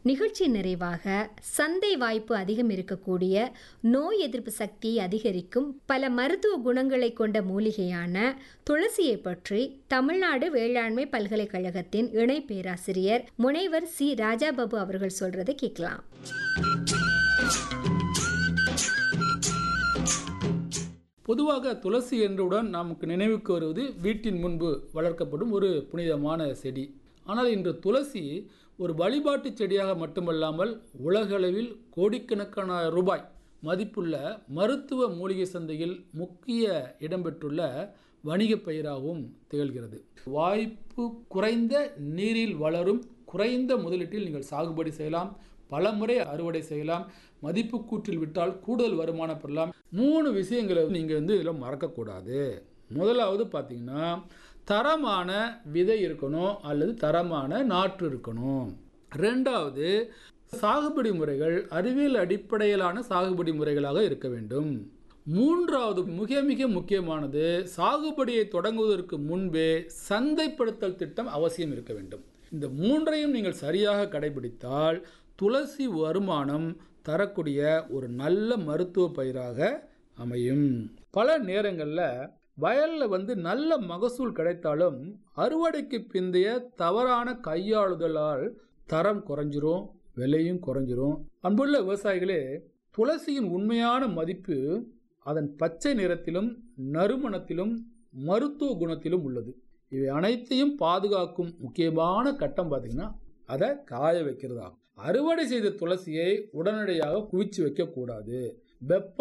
நிகழ்ச்சி நிறைவாக சந்தை வாய்ப்பு அதிகம் இருக்கக்கூடிய நோய் எதிர்ப்பு சக்தியை அதிகரிக்கும் பல மருத்துவ குணங்களை கொண்ட மூலிகையான துளசியை பற்றி தமிழ்நாடு வேளாண்மை பல்கலைக்கழகத்தின் இணை பேராசிரியர் முனைவர் சி ராஜாபாபு அவர்கள் சொல்றதை கேட்கலாம் பொதுவாக துளசி என்றவுடன் நமக்கு நினைவுக்கு வருவது வீட்டின் முன்பு வளர்க்கப்படும் ஒரு புனிதமான செடி ஆனால் இன்று துளசி ஒரு வழிபாட்டு செடியாக மட்டுமல்லாமல் உலகளவில் கோடிக்கணக்கான ரூபாய் மதிப்புள்ள மருத்துவ மூலிகை சந்தையில் முக்கிய இடம்பெற்றுள்ள வணிக பயிராகவும் திகழ்கிறது வாய்ப்பு குறைந்த நீரில் வளரும் குறைந்த முதலீட்டில் நீங்கள் சாகுபடி செய்யலாம் பல முறை அறுவடை செய்யலாம் மதிப்பு கூற்றில் விட்டால் கூடுதல் வருமானம் பெறலாம் மூணு விஷயங்களை நீங்கள் வந்து இதில் மறக்கக்கூடாது முதலாவது பார்த்தீங்கன்னா தரமான விதை இருக்கணும் அல்லது தரமான நாற்று இருக்கணும் ரெண்டாவது சாகுபடி முறைகள் அறிவியல் அடிப்படையிலான சாகுபடி முறைகளாக இருக்க வேண்டும் மூன்றாவது மிக மிக முக்கியமானது சாகுபடியை தொடங்குவதற்கு முன்பே சந்தைப்படுத்தல் திட்டம் அவசியம் இருக்க வேண்டும் இந்த மூன்றையும் நீங்கள் சரியாக கடைபிடித்தால் துளசி வருமானம் தரக்கூடிய ஒரு நல்ல மருத்துவ பயிராக அமையும் பல நேரங்களில் வயலில் வந்து நல்ல மகசூல் கிடைத்தாலும் அறுவடைக்கு பிந்தைய தவறான கையாளுதலால் தரம் குறைஞ்சிரும் விலையும் குறைஞ்சிரும் அன்புள்ள விவசாயிகளே துளசியின் உண்மையான மதிப்பு அதன் பச்சை நிறத்திலும் நறுமணத்திலும் மருத்துவ குணத்திலும் உள்ளது இவை அனைத்தையும் பாதுகாக்கும் முக்கியமான கட்டம் பார்த்தீங்கன்னா அதை காய வைக்கிறதாகும் அறுவடை செய்த துளசியை உடனடியாக குவிச்சு வைக்கக்கூடாது வெப்ப